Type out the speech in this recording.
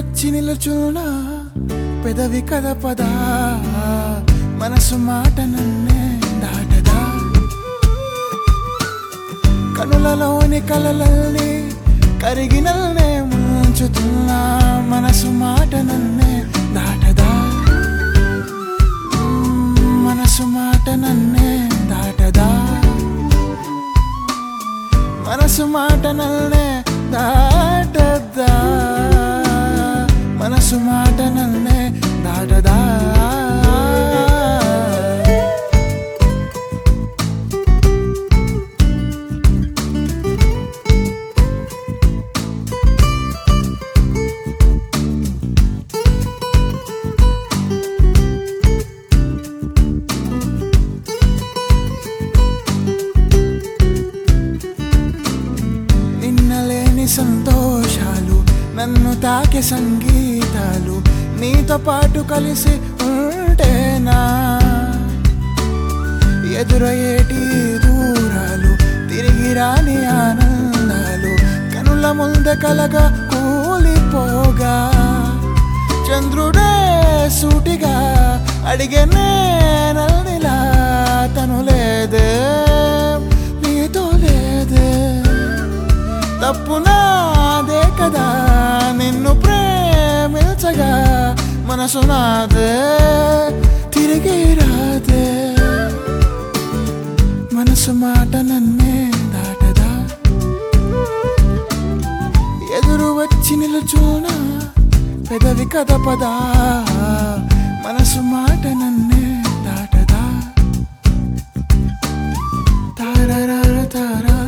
వచ్చి నిలుచున్నా పెదవి కదపదా మనసు మాట నన్నే దాటదా కనులలోని కలలల్ని కరిగినల్నే ముంచుతున్నా మనసు మాట నన్నే దాటదా మ్మ్, మనసు మాట నన్నే దాటదా మనసు మాట నన్నే దాటదా మనసు మాట నన్నే దాటదా నిన్నలేని సంతోషాలు నన్ను తాకే సంగీతాలు నీతో పాటు కలిసి ఉంటేనా ఎదురయ్యేటి దూరాలు తిరిగి రాని ఆనందాలు కనుల ముందే కలగా కూలిపోగా చంద్రుడే సూటిగా అడిగే నల్నిలా తను లేదే నీతో లేదే తప్పు నాదే కదా నిన్ను ప్రేమించగా మనసు నాదే తిరిగి రాదే మనసు మాట నన్నే దాటదా ఎదురు వచ్చి నిలుచూనా పెదవి కదపదా మనసు మాట నన్నే దాటదా తారరార తారా